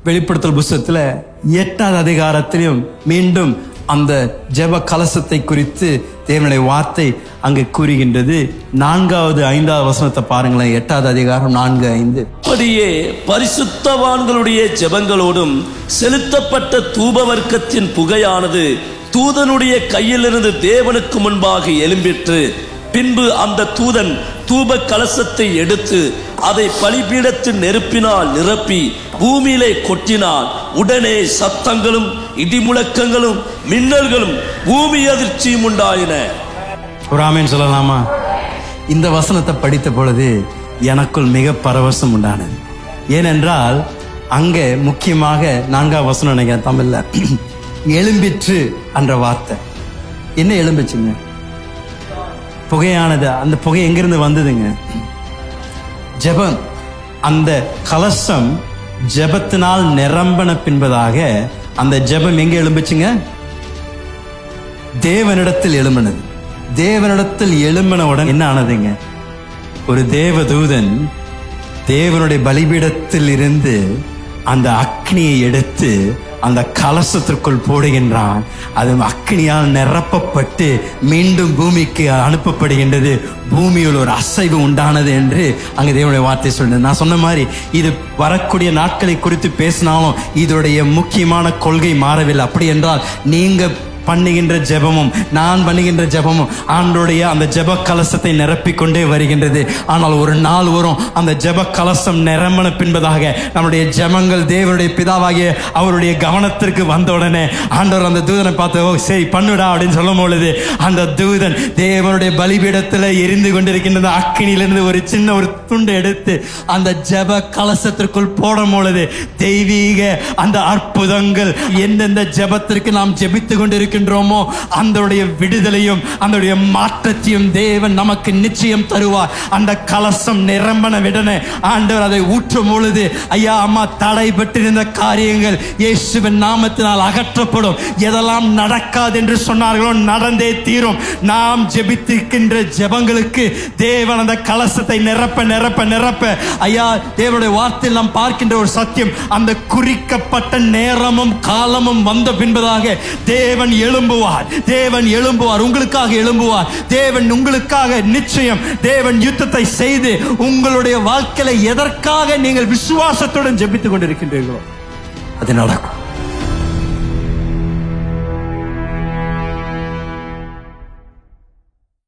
வெளிப்படுத்தல் புஸ்தகத்துல எட்டாவது அதிகாரத்திலும் மீண்டும் அந்த ஜெப கலசத்தை குறித்து தேவனுடைய வார்த்தை அங்கே கூறுகின்றது நான்காவது ஐந்தாவது வசனத்தை பாருங்களேன் எட்டாவது அதிகாரம் நான்கு ஐந்து அப்படியே பரிசுத்தவான்களுடைய ஜெபங்களோடும் செலுத்தப்பட்ட தூபவர்க்கத்தின் புகையானது தூதனுடைய கையிலிருந்து தேவனுக்கு முன்பாக எழும்பிற்று பின்பு அந்த தூதன் தூப கலசத்தை எடுத்து அதை பலிபீடத்தின் நெருப்பினால் நிரப்பி பூமியிலே கொட்டினான் உடனே சத்தங்களும் இடிமுழக்கங்களும் மின்னல்களும் பூமி அதிர்ச்சியும் உண்டாயின ஒரு ஆமேன் சொல்லலாமா இந்த வசனத்தை படித்த பொழுது எனக்குள் மிக பரவசம் உண்டானது ஏனென்றால் அங்கே முக்கியமாக நான்காம் வசனம் நினைக்கிறேன் தமிழ்ல எழும்பிற்று என்ற வார்த்தை என்ன எழும்பிச்சுங்க புகையானது அந்த புகை எங்கிருந்து வந்ததுங்க ஜெபம் அந்த கலசம் ஜெபத்தினால் நிரம்பன பின்பதாக அந்த ஜெபம் எங்க எழும்புச்சுங்க தேவனிடத்தில் எழும்பினது தேவனிடத்தில் எழும்பினவுடன் என்ன ஆனதுங்க ஒரு தேவதூதன் தேவனுடைய பலிபீடத்தில் இருந்து அந்த அக்னியை எடுத்து அந்த கலசத்திற்குள் போடுகின்றான் அது அக்னியால் நிரப்பப்பட்டு மீண்டும் பூமிக்கு அனுப்பப்படுகின்றது பூமியில் ஒரு அசைவு உண்டானது என்று அங்கே தேவனுடைய வார்த்தை சொல்றது நான் சொன்ன மாதிரி இது வரக்கூடிய நாட்களை குறித்து பேசினாலும் இதோடைய முக்கியமான கொள்கை மாறவில்லை அப்படி என்றால் நீங்க பண்ணுகின்ற ஜெபமும் நான் பண்ணுகின்ற ஜெபமும் ஆண்டோடைய அந்த ஜெப கலசத்தை நிரப்பிக் கொண்டே வருகின்றது ஆனால் ஒரு நாள் வரும் அந்த ஜெப கலசம் நிரம்பன பின்பதாக நம்முடைய ஜெபங்கள் தேவனுடைய பிதாவாகிய அவருடைய கவனத்திற்கு வந்த உடனே ஆண்டவர் அந்த தூதனை பார்த்து ஓ சரி பண்ணுடா அப்படின்னு சொல்லும் பொழுது அந்த தூதன் தேவனுடைய பலிபீடத்தில் எரிந்து கொண்டிருக்கின்ற அந்த அக்கினியிலிருந்து ஒரு சின்ன ஒரு துண்டு எடுத்து அந்த ஜெப கலசத்திற்குள் போடும் பொழுது தெய்வீக அந்த அற்புதங்கள் எந்தெந்த ஜெபத்திற்கு நாம் ஜெபித்து கொண்டிருக்கின்றோமோ அந்தடைய விடுதலையும் அந்தடைய மாற்றத்தையும் தேவன் நமக்கு நிச்சயம் தருவார் அந்த கலசம் நிரம்பன விடனே ஆண்டவர் அதை ஊற்றும் பொழுது ஐயா அம்மா தடைபட்டிருந்த காரியங்கள் இயேசுவின் நாமத்தினால் அகற்றப்படும் எதெல்லாம் நடக்காது என்று சொன்னார்களோ நடந்தே தீரும் நாம் ஜெபித்திருக்கின்ற ஜெபங்களுக்கு தேவன் அந்த கலசத்தை நிரப்ப நிரப்ப நிரப்ப ஐயா தேவனுடைய வார்த்தையில் நாம் பார்க்கின்ற ஒரு சத்தியம் அந்த குறிக்கப்பட்ட நேரமும் காலமும் வந்த பின்பதாக தேவன் எழும்புவார் தேவன் எழும்புவார் உங்களுக்காக எழும்புவார் தேவன் உங்களுக்காக நிச்சயம் தேவன் யுத்தத்தை செய்து உங்களுடைய வாழ்க்கையில எதற்காக நீங்கள் விசுவாசத்துடன் ஜெபித்துக் கொண்டிருக்கின்றீர்களோ அது நடக்கும்